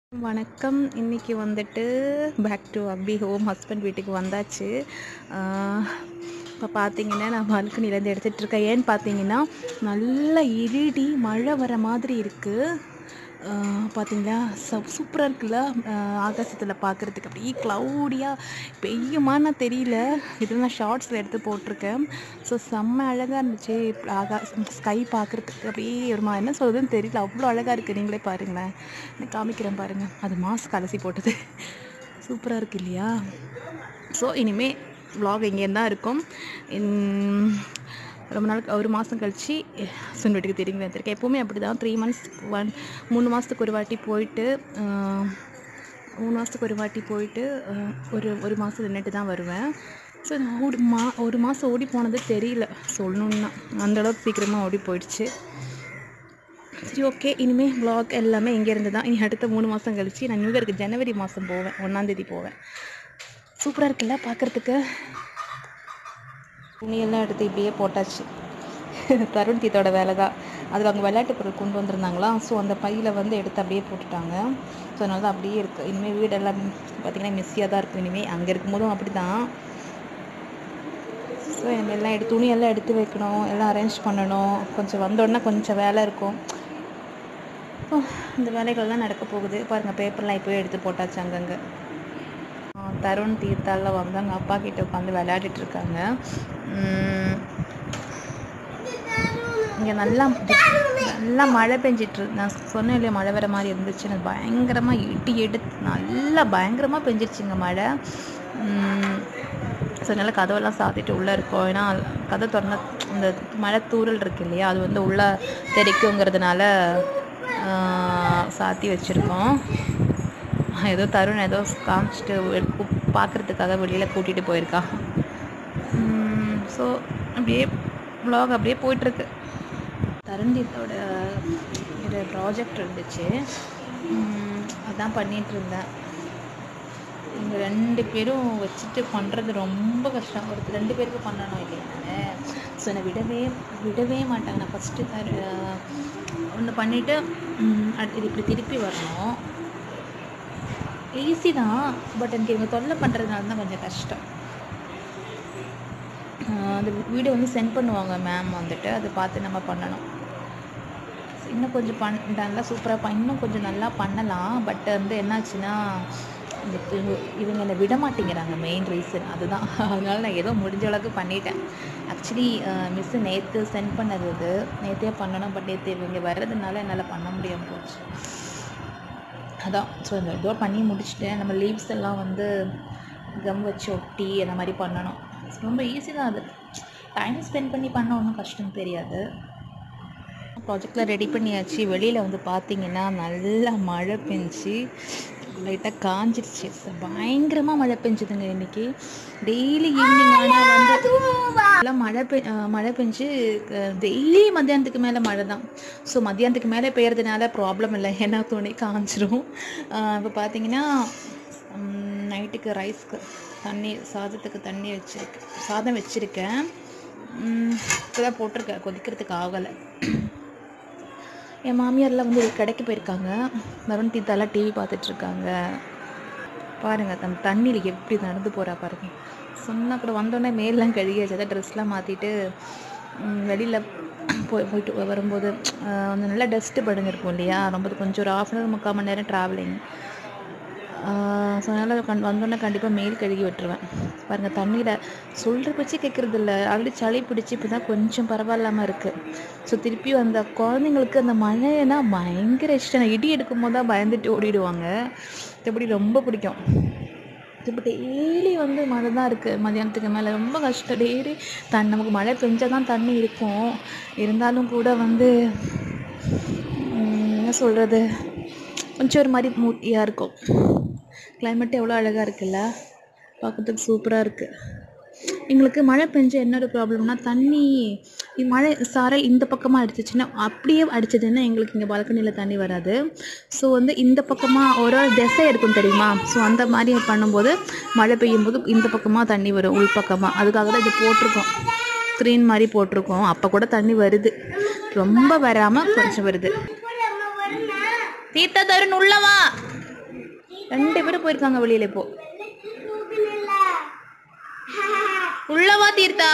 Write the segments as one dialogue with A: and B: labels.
A: வணக்கம் இன்னைக்கு வந்துட்டு back to Abhi home husband வீட்டுக்கு வந்தாச்சு இப்போ பார்த்தீங்கன்னா நான் பால்கனிலேருந்து எடுத்துகிட்டு இருக்கேன் ஏன்னு பார்த்தீங்கன்னா நல்ல இருடி மழை வர மாதிரி இருக்குது பார்த்தீங்களா சப் சூப்பராக இருக்குல்ல ஆகாசத்தில் பார்க்குறதுக்கு அப்படியே க்ளவுடியாக பெய்யுமான்னு தெரியல இதில் நான் ஷார்ட்ஸில் எடுத்து போட்டிருக்கேன் ஸோ செம்ம அழகாக இருந்துச்சு ஆகா ஸ்கை பார்க்குறதுக்கு அப்படியே ஒரு மா என்ன சொல்கிறதுன்னு தெரியல அவ்வளோ அழகாக இருக்குது நீங்களே பாருங்களேன் நான் காமிக்கிறேன் பாருங்கள் அது மாஸ்க் அலசி போட்டது சூப்பராக இருக்கு இல்லையா ஸோ இனிமேல் vlog இங்கேருந்து தான் இருக்கும் இன்- ரொம்ப நாள் ஒரு மாதம் கழித்து ஹஸ்பண்ட் வீட்டுக்கு திரும்பி வந்திருக்கேன் எப்போவுமே அப்படி தான் த்ரீ மந்த்ஸ் ஒன் மூணு மாதத்துக்கு ஒரு வாட்டி போயிட்டு ஆஹ், மூணு மாதத்துக்கு ஒரு வாட்டி போயிட்டு ஆஹ், ஒரு ஒரு மாதம் நின்றுட்டு தான் வருவேன் ஸோ நான் ஓடி மா ஒரு மாதம் ஓடி போனது தெரியல சொல்லணுன்னா அந்தளவுக்கு சீக்கிரமாக ஓடி போயிடுச்சு சரி ஓகே இனிமேல் vlog எல்லாமே இங்கேருந்து தான் இனி அடுத்த மூணு மாதம் கழிச்சு நான் நியூ இயருக்கு ஜனவரி மாதம் போவேன் ஒன்றாந்தேதி போவேன் சூப்பராக இருக்குல்ல பார்க்குறதுக்கு துணியெல்லாம் எடுத்து இப்படியே போட்டாச்சு தருண் தீத்தோட வேலை தான் அதில் அவங்க விளையாட்டு பொருள் கொண்டு வந்திருந்தாங்களா ஸோ அந்த பையில் வந்து எடுத்து அப்படியே போட்டுட்டாங்க ஸோ அதனால தான் அப்படியே இருக்குது இனிமேல் வீடெல்லாம் பார்த்திங்கன்னா மெஸ்ஸியாக தான் இருக்கும் இனிமேல் அங்கே இருக்கும்போதும் அப்படி தான் ஸோ எல்லாம் எடுத்து துணியெல்லாம் எடுத்து வைக்கணும் எல்லாம் அரேஞ்ச் பண்ணணும் கொஞ்சம் வந்தோடனே கொஞ்சம் வேலை இருக்கும் ஓ, இந்த வேலைகள்லாம் நடக்க போகுது பாருங்கள் பேப்பர்லாம் இப்போவே எடுத்து போட்டாச்சு அங்கங்கே ஆ, தருண் தீர்த்தால வந்து அவங்க அப்பா கிட்ட உட்காந்து விளையாடிட்டு இருக்காங்க இங்கே நல்லா நல்லா மழை பெஞ்சிட்டு இரு- நான் சொன்னேன் இல்லையா மழை வர மாதிரி இருந்துச்சு எனக்கு பயங்கரமாக இடி எடுத்து நல்லா பயங்கரமாக பெஞ்சிருச்சுங்க மழை ஸோ அதனால் கதவெல்லாம் சாத்திட்டு உள்ளே இருக்கோம் ஏன்னா கதை திறந்த இந்த மழை தூறல் இருக்கு இல்லையா அது வந்து உள்ளே தெரிக்குங்கிறதுனால ஆ, சாத்தி வச்சுருக்கோம் ஏதோ தருண் ஏதோ காமிச்சிட்டு பார்க்குறதுக்காக வெளியில் கூட்டிகிட்டு போயிருக்கான் ஸோ அப்படியே vlog அப்படியே போயிட்டுருக்கு தருண்தீத்தோட ஒரு ப்ராஜெக்ட் இருந்துச்சு உம், அதான் பண்ணிட்டு இருந்தேன் இவங்க ரெண்டு பேரும் வச்சுட்டு பண்ணுறது ரொம்ப கஷ்டம் ஒரு ரெண்டு பேருக்கு பண்ணணும் இல்லையா நான் ஸோ என்னை விடவே விடவே மாட்டாங்க நான் ஃபஸ்ட்டு தரு ஒன்று பண்ணிவிட்டு அடுத்து இப்படி திருப்பி வரணும் ஈஸி தான் பட் எனக்கு இவங்க தொல்லை பண்ணுறதுனால தான் கொஞ்சம் கஷ்டம் ஆஹ் அந்த வீடியோ வந்து சென்ட் பண்ணுவாங்க மேம் வந்துட்டு அதை பார்த்து நம்ம பண்ணணும் இன்னும் கொஞ்சம் பண் நல்லா சூப்பராக பண் இன்னும் கொஞ்சம் நல்லா பண்ணலாம் பட் வந்து என்னாச்சுன்னா இந்த இவங்க- இவங்க என்னை விட மாட்டேங்கிறாங்க மெயின் ரீசன் அதுதான் அதனால நான் ஏதோ முடிஞ்ச அளவுக்கு பண்ணிட்டேன் ஆக்சுவலி மிஸ்ஸு நேற்று சென்ட் பண்ணது இது நேற்றே பண்ணணும் பட் நேற்று இவங்க வர்றதுனால என்னால் பண்ண முடியாமல் போச்சு அதான் ஸோ இந்த ஏதோ பண்ணி முடிச்சுட்டேன் நம்ம லீவ்ஸ் எல்லாம் வந்து கம் வச்சு ஒட்டி அந்த மாதிரி பண்ணணும் ரொம்ப ஈஸி தான் அது டைம் ஸ்பெண்ட் பண்ணி பண்ண ஒன்றும் கஷ்டம் தெரியாது ப்ராஜெக்டில் ரெடி பண்ணியாச்சு வெளியில் வந்து பார்த்தீங்கன்னா நல்லா மழை பெஞ்சு லைட்டாக காஞ்சிருச்சு So, பயங்கரமா மழை பெஞ்சுதுங்க இன்னைக்கு டெய்லி ஈவினிங் ஆனால் வந்து நல்லா மழை பெ அஹ் மழை பெஞ்சு டெய்லி மத்தியானத்துக்கு மேலே மழை தான் ஸோ மத்தியானத்துக்கு மேலே பெய்யறதுனால ப்ராப்ளம் இல்லை ஏன்னா துணி காஞ்சிரும் இப்போ பார்த்தீங்கன்னா நைட்டுக்கு ரைஸ்க்கு தண்ணி சாதத்துக்கு தண்ணி வச்சுருக்கேன் சாதம் வச்சுருக்கேன் இப்போ தான் போட்டிருக்கேன் கொதிக்கிறதுக்கு ஆகலை என் மாமியார்லாம் வந்து ஒரு கடைக்கு போயிருக்காங்க தருண் தீத்தாலாம் டிவி பார்த்துட்ருக்காங்க பாருங்க தம் தண்ணியில் எப்படி நடந்து போகிறா பாருங்க சொன்னால் கூட வந்தோடனே மேலாம் கழுகியாச்சு அதான் ட்ரெஸ்லாம் மாற்றிட்டு வெளியில் போய் போயிட்டு வரும்போது ஆஹ் வந்து நல்லா டஸ்ட்டு படுங்கிருக்கும் இல்லையா ரொம்ப கொஞ்சம் ஒரு ஆஃப் அன் ஹவர் முக்கால் மணி நேரம் ட்ராவலிங் ஸோ அதனால் கண் வந்தோடனே கண்டிப்பாக மேல் கழுகி விட்டுருவேன் பாருங்கள் தண்ணியில் சொல்கிற பற்றி கேட்குறது இல்லை ஆல்ரெடி சளி பிடிச்சி இப்போ தான் கொஞ்சம் பரவாயில்லாமல் இருக்குது ஸோ திருப்பி அந்த குழந்தைங்களுக்கு அந்த மழைனா பயங்கர இஷ்டம் நான் இடி எடுக்கும் போது தான் பயந்துட்டு ஓடிடுவாங்க மற்றபடி ரொம்ப பிடிக்கும் இப்போ டெய்லி வந்து மழை தான் இருக்குது மதியானத்துக்கு மேலே ரொம்ப கஷ்டம் டெய்லி தண்ணி நமக்கு மழை பெஞ்சால் தான் தண்ணி இருக்கும் இருந்தாலும் கூட வந்து உம், என்ன சொல்கிறது கொஞ்சம் ஒரு மாதிரி மூட்டியாக இருக்கும் climate எவ்வளோ அழகாக இருக்குல்ல பார்க்கறதுக்கு சூப்பராக இருக்குது எங்களுக்கு மழை பெஞ்ச என்னோட ப்ராப்ளம்னா தண்ணி இ- மழை சாரல் இந்த பக்கமாக அடிச்சிச்சுன்னா அப்படியே அடிச்சதுன்னா எங்களுக்கு இங்கே பால்கனியில் தண்ணி வராது ஸோ வந்து இந்த பக்கமாக ஒரு ஒரு திசை இருக்கும் தெரியுமா ஸோ அந்த மாதிரி பண்ணும்போது மழை பெய்யும் போது இந்த பக்கமாக தண்ணி வரும் உள் பக்கமாக அதுக்காக தான் இது போட்டிருக்கோம் ஸ்க்ரீன் மாதிரி போட்டிருக்கோம் அப்போ கூட தண்ணி வருது ரொம்ப வராமல் கொஞ்சம் வருது தீர்த்தா தருண் உள்ளவா ரெண்டு பேரும் போயிருக்காங்க வெளியில இப்போ உள்ளவா தீர்த்தா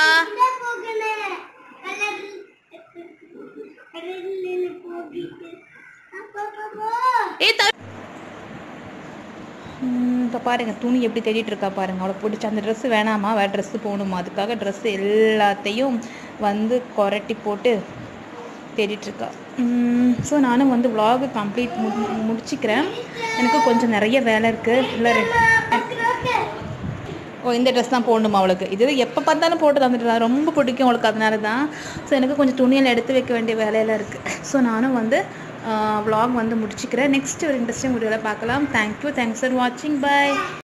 A: ஏ இப்போ பாருங்க துணி எப்படி தேடிட்டு இருக்கா பாருங்க அவளை பிடிச்ச அந்த ட்ரெஸ் வேணாமா வேற ட்ரெஸ் போகணுமா அதுக்காக ட்ரெஸ் எல்லாத்தையும் வந்து கொரட்டி போட்டு தேடிட்டு இருக்கா ஸோ நானும் வந்து vlog கம்ப்ளீட் மு முடிச்சுக்கிறேன் எனக்கு கொஞ்சம் நிறைய வேலை இருக்குது இல்லை ஓ இந்த ட்ரெஸ் தான் போடணுமா அவளுக்கு இது எப்போ பார்த்தாலும் போட்டு தந்துட்டு ரொம்ப பிடிக்கும் அவளுக்கு அதனால தான் ஸோ எனக்கு கொஞ்சம் துணியெல்லாம் எடுத்து வைக்க வேண்டிய வேலையெல்லாம் இருக்குது ஸோ நானும் வந்து vlog வந்து முடிச்சுக்கிறேன் நெக்ஸ்ட் ஒரு இன்ட்ரெஸ்டிங் வீடியோவில் பார்க்கலாம் தேங்க்யூ தேங்க்ஸ் ஃபார் வாட்சிங் பை